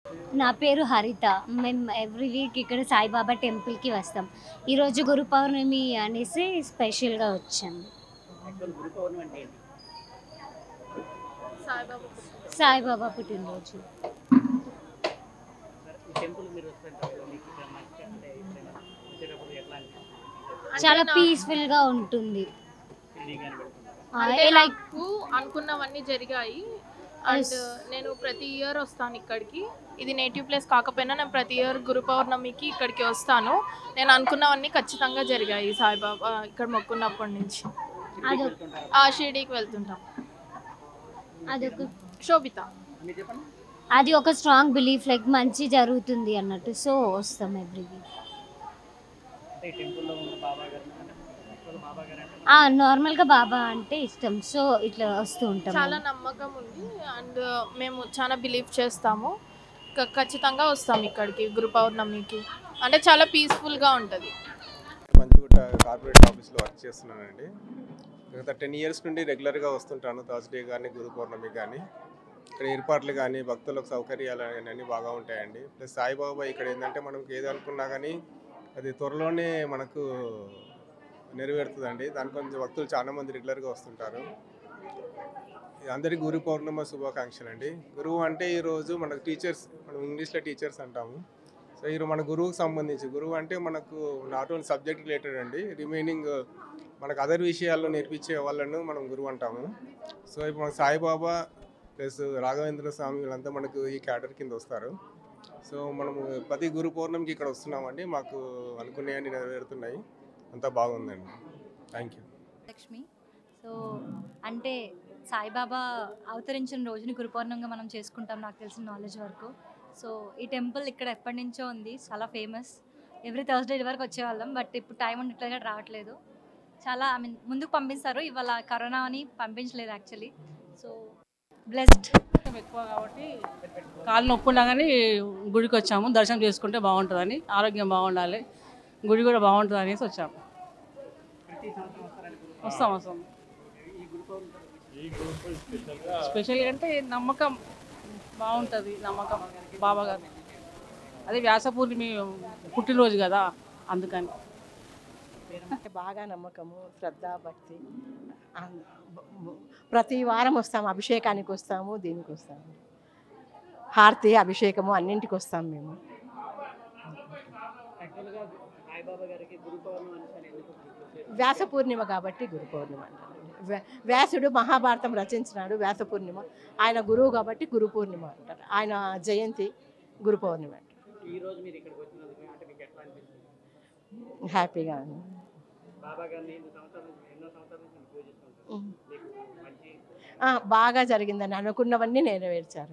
నా పేరు హరిత మేము ఎవ్రీ వీక్ ఇక్కడ సాయిబాబా టెంపుల్కి వస్తాం ఈరోజు గురు పౌర్ణమి అనేసి స్పెషల్గా వచ్చాము యాక్చువల్ గురు పౌర్ణమి అంటే ఏంటి సాయిబాబా సాయిబాబా పుట్టినరోజు సార్ ఈ టెంపుల్ మీరు వస్తుంటారు మీకు ఇక్కడ మంచి అంటే ఎప్పుడైనా వచ్చేటప్పుడు ఎట్లా అనిపిస్తుంది చాలా పీస్ఫుల్గా ఉంటుంది ఫీలింగ్ అని పెడుతున్నారు ఆ, అంటే లైక్ నాకు అనుకున్నవన్నీ జరిగాయి అండ్ Yes. నేను ప్రతి ఇయర్ వస్తాను ఇక్కడికి ఇది నేటివ్ ప్లేస్ కాకపోయినా నేను ప్రతి ఇయర్ గురు పౌర్ణమికి ఇక్కడికి వస్తాను నేను అనుకున్నవన్నీ ఖచ్చితంగా జరిగాయి సాయిబాబా ఇక్కడ మొక్కున్నప్పటి నుంచి అదొక వెళ్తుంటారు ఆ షిరిడీకి వెళ్తుంటాం అదొక శోభిత మీరు చెప్పండి అది ఒక స్ట్రాంగ్ బిలీఫ్ లైక్ మంచి జరుగుతుంది అన్నట్టు సో వస్తాం ఎవ్రీ వీక్ అంటే ఈ టెంపుల్లో ఉన్న బాబా గారు అంటే యాక్చువల్ బాబా గారు అంటే నార్మల్గా బాబా అంటే ఇష్టం సో ఇట్లా వస్తూ ఉంటాం చాలా నమ్మకం ఉంది అండ్ మేము చాలా బిలీవ్ చేస్తాము క- ఖచ్చితంగా వస్తాం ఇక్కడికి గురు పౌర్ణమికి అంటే చాలా పీస్ఫుల్గా ఉంటుంది మంచిగుట్ట కార్పొరేట్ ఆఫీస్లో వర్క్ చేస్తున్నానండి గత టెన్ ఇయర్స్ నుండి రెగ్యులర్గా వస్తుంటాను థర్స్డే కానీ గురు పౌర్ణమి కానీ ఇక్కడ ఏర్పాట్లు కానీ భక్తులకు సౌకర్యాలు అన్నీ బాగా ఉంటాయండి ప్లస్ సాయిబాబా ఇక్కడ ఏంటంటే మనం ఏది అనుకున్నా కానీ అది త్వరలోనే మనకు నెరవేరుతుందండి దాని కొంచెం భక్తులు చాలా మంది రెగ్యులర్గా వస్తుంటారు అందరికీ గురు పౌర్ణమ శుభాకాంక్షలు అండి గురువు అంటే ఈరోజు మనకు టీచర్స్ మనం ఇంగ్లీష్లో టీచర్స్ అంటాము సో ఇది మన గురువుకు సంబంధించి గురువు అంటే మనకు నాట్ ఓన్లీ సబ్జెక్ట్ రిలేటెడ్ అండి రిమైనింగ్ మనకు అదర్ విషయాల్లో నేర్పించే వాళ్ళను మనం గురువు అంటాము సో ఇప్పుడు మన సాయిబాబా ప్లస్ రాఘవేంద్ర స్వామి వీళ్ళంతా మనకు ఈ క్యాటర్ కింద వస్తారు సో మనము ప్రతి గురు పౌర్ణమికి ఇక్కడ వస్తున్నామండి మాకు అనుకునేవన్నీ నెరవేరుతున్నాయి అంతా బాగుందండి థ్యాంక్ యూ లక్ష్మి సో అంటే సాయిబాబా అవతరించిన రోజుని గురుపౌర్ణంగా మనం చేసుకుంటాం నాకు తెలిసిన నాలెడ్జ్ వరకు సో ఈ టెంపుల్ ఇక్కడ ఎప్పటి నుంచో ఉంది చాలా ఫేమస్ ఎవ్రీ థర్స్డే వరకు వచ్చేవాళ్ళం బట్ ఇప్పుడు టైం ఉండట్లేదు రావట్లేదు చాలా ఐ మీన్ ముందుకు పంపిస్తారు ఇవాళ కరోనా అని పంపించలేదు యాక్చువల్లీ సో బ్లెస్డ్ ఎక్కువ కాబట్టి కాలు నొప్పి ఉన్నా కానీ గుడికి వచ్చాము దర్శనం చేసుకుంటే బాగుంటుందని ఆరోగ్యం బాగుండాలి గుడి కూడా బాగుంటుంది అనేసి వచ్చాము ప్రతి సంవత్సరం వస్తారని గురు వస్తాం వస్తాం ఈ గురు పౌర్ణమి స్పెషల్ అంటే నమ్మకం బాగుంటుంది నమ్మకం బాబా గారు అదే వ్యాస పూర్ణిమ పుట్టినరోజు కదా అందుకని అంటే బాగా నమ్మకము శ్రద్ధ భక్తి అన్- బ- బ- ప్రతి వారం వస్తాము అభిషేకానికి వస్తాము దీనికి వస్తాము హారతి అభిషేకము అన్నింటికి వస్తాం మేము యాక్చువల్గా సాయిబాబా గారికి గురు పౌర్ణమి అని ఎందుకు గుర్తు వ్యాస పూర్ణిమ కాబట్టి గురు పౌర్ణిమ అంటారండి వ్య- వ్యాసుడు మహాభారతం రచించినాడు వ్యాస పూర్ణిమ ఆయన గురువు కాబట్టి గురు పూర్ణిమ అంటారు ఆయన జయంతి గురు పౌర్ణిమ అంటారు ఈ రోజు మీరు ఇక్కడికి వచ్చినందుకు అంటే మీకు ఎట్లా అనిపిస్తుంది హ్యాపీగా ఉంది బాబా గారిని ఎన్నో సంవత్సరాల నుంచి ఎన్నో సంవత్సరాల నుంచి మీరు పూజిస్తుంటారు ఉమ్. మీకు మంచి ఆ, బాగా జరిగిందని అనుకున్నవన్నీ నెరవేర్చారు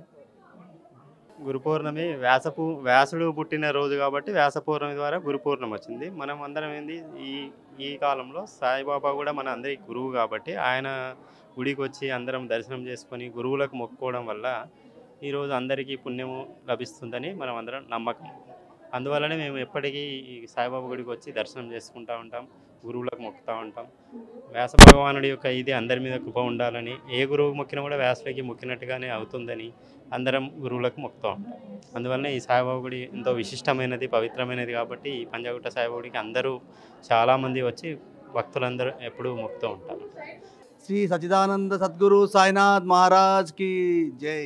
గురు పౌర్ణమి వ్యాసపు వ్యాసుడు పుట్టిన రోజు కాబట్టి వ్యాస పౌర్ణమి ద్వారా గురు పౌర్ణమి వచ్చింది మనం అందరం ఏంది ఈ ఈ కాలంలో సాయిబాబా కూడా మన అందరికి గురువు కాబట్టి ఆయన గుడికి వచ్చి అందరం దర్శనం చేసుకొని గురువులకు మొక్కుకోవడం వల్ల ఈరోజు అందరికీ పుణ్యము లభిస్తుందని మనం అందరం నమ్మకం అందువల్లనే మేము ఎప్పటికీ ఈ సాయిబాబా గుడికి వచ్చి దర్శనం చేసుకుంటూ ఉంటాం గురువులకు మొక్కుతూ ఉంటాం వ్యాస భగవానుడి యొక్క ఇది అందరి మీద కృప ఉండాలని ఏ గురువు మొక్కినా కూడా వ్యాసులకి మొక్కినట్టుగానే అవుతుందని అందరం గురువులకు మొక్కుతూ ఉంటాం అందువలన ఈ సాయిబాబా గుడి ఎంతో విశిష్టమైనది పవిత్రమైనది కాబట్టి ఈ పంజాగుట్ట సాయిబాబా గుడికి అందరూ చాలామంది వచ్చి భక్తులందరూ ఎప్పుడూ మొక్కుతూ ఉంటారు శ్రీ సచిదానంద సద్గురు సాయినాథ్ మహారాజ్ కి జై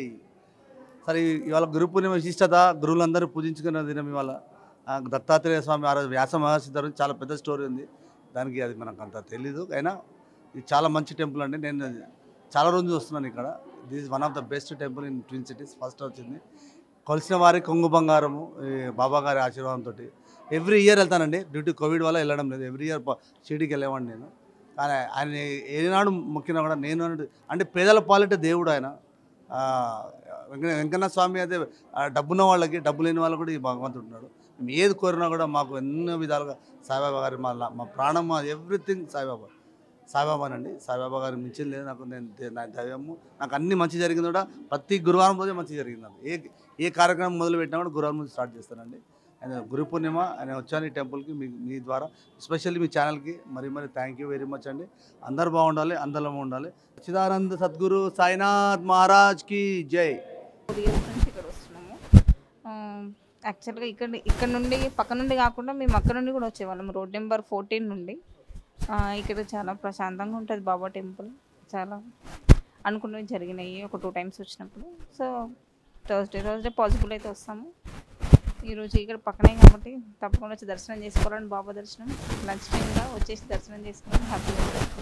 సరే ఇవాళ గురు పూర్ణిమ విశిష్టత గురువులందరూ పూజించుకున్న దినం ఇవాళ ఆ, దత్తాత్రేయ స్వామి ఆ రోజు వ్యాస మహర్షి ధర చాలా పెద్ద స్టోరీ ఉంది దానికి అది మనకు అంత తెలీదు అయినా ఇది చాలా మంచి టెంపుల్ అండి నేను చాలా రోజులు వస్తున్నాను ఇక్కడ this is one of the best temple in twin cities first వచ్చింది కొలిసిన వారి కొంగు బంగారము ఈ బాబా గారి ఆశీర్వాదంతో ఎవ్రీ ఇయర్ వెళ్తానండి డ్యూ టు కోవిడ్ వల్ల వెళ్ళడం లేదు ఎవ్రీ ఇయర్ షిరిడీకి వెళ్ళేవాడిని నేను కానీ ఆయన ఏనాడు మొక్కినా కూడా నేను అన్నట్టు- అంటే పేదల పాలిట దేవుడు ఆయన ఆ, వెంకన్న వెంకన్న స్వామి అయితే ఆ, డబ్బున్న వాళ్ళకి డబ్బు లేని వాళ్ళకి కూడా ఈ భగవంతుడు ఉన్నాడు మేము ఏది కోరినా కూడా మాకు ఎన్నో విధాలుగా సాయిబాబా గారి మా మా ప్రాణం మా ఎవ్రీథింగ్ సాయిబాబా సాయిబాబానండి సాయిబాబా గారి మించింది లేదు నాకు నేను దే- నా దైవము నాకు అన్ని మంచి జరిగింది కూడా ప్రతి గురువారం రోజే మంచి జరిగింది నాకు ఏ ఏ కార్యక్రమం మొదలు పెట్టినా కూడా గురువారం నుంచి స్టార్ట్ చేస్తానండి ఆయన గురు పూర్ణిమ ఆయన వచ్చాను ఈ టెంపుల్కి మీ మీ ద్వారా ఎస్పెషల్లీ మీ ఛానల్కి మరి మరి థ్యాంక్ యూ వెరీ మచ్ అండి అందరు బాగుండాలి అందరం ఉండాలి సచ్చిదానంద సద్గురు సాయినాథ్ మహారాజ్ కి జై ఇయర్స్ నుంచి ఇక్కడ వస్తున్నాము యాక్చువల్గా ఇక్కడ ఇక్కడ నుండి పక్క నుండి కాకుండా మేము అక్కడ నుండి కూడా వచ్చేవాళ్ళం రోడ్ నెంబర్ ఫోర్టీన్ నుండి ఆ, ఇక్కడ చాలా ప్రశాంతంగా ఉంటుంది బాబా టెంపుల్ చాలా అనుకున్నవి జరిగినాయి ఒక టూ టైమ్స్ వచ్చినప్పుడు సో థర్స్డే థర్స్డే పాసిబుల్ అయితే వస్తాము ఈరోజు ఇక్కడ పక్కనే కాబట్టి తప్పకుండా వచ్చి దర్శనం చేసుకోవాలని బాబా దర్శనం లంచ్ టైంగా వచ్చేసి దర్శనం చేసుకోవడం హ్యాపీగా ఉంటుంది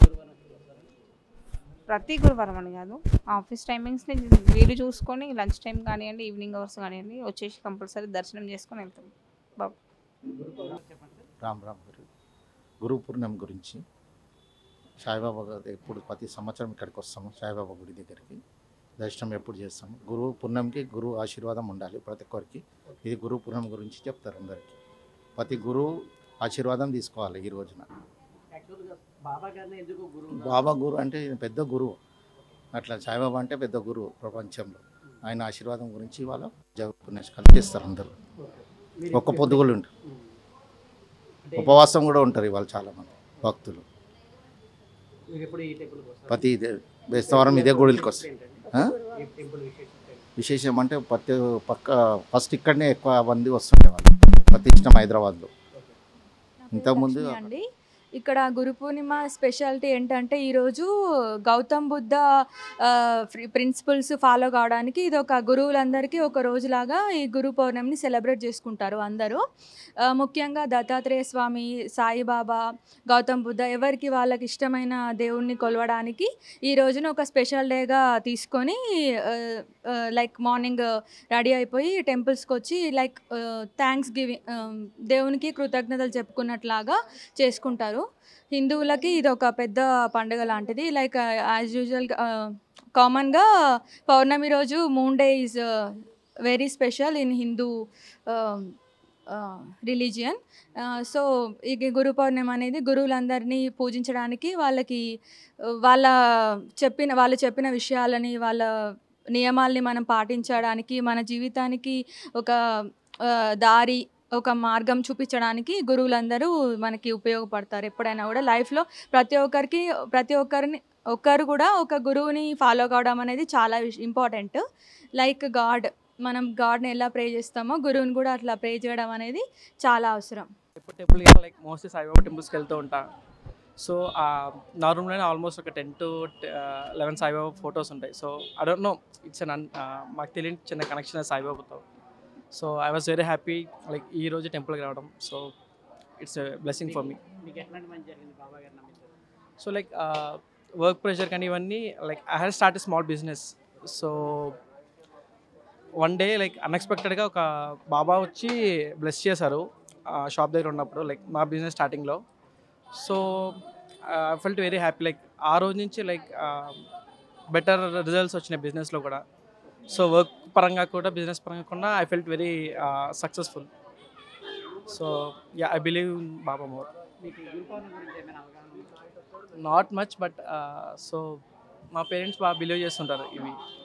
ప్రతి గురువారం అని కాదు ఆఫీస్ టైమింగ్స్ని వీలు చూసుకొని లంచ్ టైం కానివ్వండి ఈవినింగ్ అవర్స్ కానివ్వండి వచ్చేసి కంపల్సరీ దర్శనం చేసుకొని వెళ్తాం బాబు రామ్ రామ్ గారు గురు పూర్ణిమ గురించి సాయిబాబా గారు ఎప్పుడు ప్రతి సంవత్సరం ఇక్కడికి వస్తాము సాయిబాబా గుడి దగ్గరికి దర్శనం ఎప్పుడు చేస్తాము గురువు పూర్ణంకి గురువు ఆశీర్వాదం ఉండాలి ప్రతి ఒక్కరికి ఇది గురు పూర్ణం గురించి చెప్తారు అందరికీ ప్రతి గురువు ఆశీర్వాదం తీసుకోవాలి ఈ రోజున యాక్చువల్గా బాబా గారిని ఎందుకు గురువు బాబా గురు అంటే ఈయన పెద్ద గురువు అట్లా సాయిబాబా అంటే పెద్ద గురువు ప్రపంచంలో ఆయన ఆశీర్వాదం గురించి వాళ్ళ పుణ్యస్కాలు చేస్తారు అందరూ ఒక్క పొద్దుగులు ఉంటారు ఉపవాసం కూడా ఉంటారు ఇవాళ చాలామంది భక్తులు మీరు ఎప్పుడు ఈ టెంపుల్కి వస్తారు ప్రతి ఇదే బేస్తవారం ఇదే గుడికి వస్తాయి ఆ? ఈ టెంపుల్ విశేషం ఏంటి? విశేషం అంటే ప్రతి పక్క ఫస్ట్ ఇక్కడనే ఎక్కువ మంది వస్తుండే వాళ్ళు ప్రతి ఇష్టం హైదరాబాద్లో ఇంతకుముందు లక్ష్మి అండి ఇక్కడ గురు పూర్ణిమ స్పెషాలిటీ ఏంటంటే ఈరోజు గౌతమ్ బుద్ధ ప్రిన్సిపల్స్ ఫాలో కావడానికి ఇది ఒక గురువులందరికీ ఒక రోజులాగా ఈ గురు పౌర్ణమిని సెలబ్రేట్ చేసుకుంటారు అందరూ ఆ, ముఖ్యంగా దత్తాత్రేయ స్వామి సాయిబాబా గౌతమ్ బుద్ధ ఎవరికి వాళ్ళకి ఇష్టమైన దేవుణ్ణి కొలవడానికి ఈ రోజున ఒక స్పెషల్ డేగా తీసుకొని లైక్ మార్నింగ్ రెడీ అయిపోయి టెంపుల్స్కి వచ్చి లైక్ థ్యాంక్స్ గివింగ్ దేవునికి కృతజ్ఞతలు చెప్పుకున్నట్లాగా చేసుకుంటారు హిందువులకి ఇది ఒక పెద్ద పండుగ లాంటిది లైక్ యాజ్ యూజువల్ కామన్గా పౌర్ణమి రోజు moon day is very special in Hindu religion so ఈ గురు పౌర్ణమి అనేది గురువులందరినీ పూజించడానికి వాళ్ళకి ఆ, వాళ్ళ చెప్పిన వాళ్ళు చెప్పిన విషయాలని వాళ్ళ నియమాల్ని మనం పాటించడానికి మన జీవితానికి ఒక ఆ, దారి ఒక మార్గం చూపించడానికి గురువులందరూ మనకి ఉపయోగపడతారు ఎప్పుడైనా కూడా లైఫ్లో ప్రతి ఒక్కరికి ప్రతి ఒక్కరిని ఒక్కరు కూడా ఒక గురువుని ఫాలో కావడం అనేది చాలా ఇంపార్టెంట్ లైక్ గాడ్ మనం గాడ్ని ఎలా ప్రే చేస్తామో గురువుని కూడా అట్లా ప్రే చేయడం అనేది చాలా అవసరం ఎప్పుడు టెంపుల్ లైక్ మోస్ట్లీ సాయిబాబా టెంపుల్స్కి వెళ్తూ ఉంటా సో నా రూమ్లోనే ఆల్మోస్ట్ ఒక ten to eleven Saibaba photos ఉంటాయి so I don't know it's an మాకు తెలియని చిన్న కనెక్షన్ సాయిబాబాతో so I was very happy like ఈ రోజు టెంపుల్కి రావడం so it's blessing for me మీకు ఎట్లాంటి మంచి జరిగింది బాబా గారు నమ్మించారు సో లైక్ వర్క్ ప్రెషర్ కానీ ఇవన్నీ like I had start small business so one day like అన్ఎక్స్పెక్టెడ్గా ఒక బాబా వచ్చి బ్లెస్ చేశారు షాప్ దగ్గర ఉన్నప్పుడు లైక్ మా బిజినెస్ స్టార్టింగ్లో so I felt very happy like ఆ రోజు నుంచి లైక్ బెటర్ రిజల్ట్స్ వచ్చినాయి బిజినెస్లో కూడా సో వర్క్ పరంగా కూడా బిజినెస్ పరంగా కూడా I felt very successful so yeah I believe Baba more మీకు గురు పౌర్ణమి గురించి ఏమైనా అవగాహన ఉందా? నాట్ మచ్ బట్ సో మా పేరెంట్స్ బాగా బిలీవ్ చేస్తుంటారు ఇవి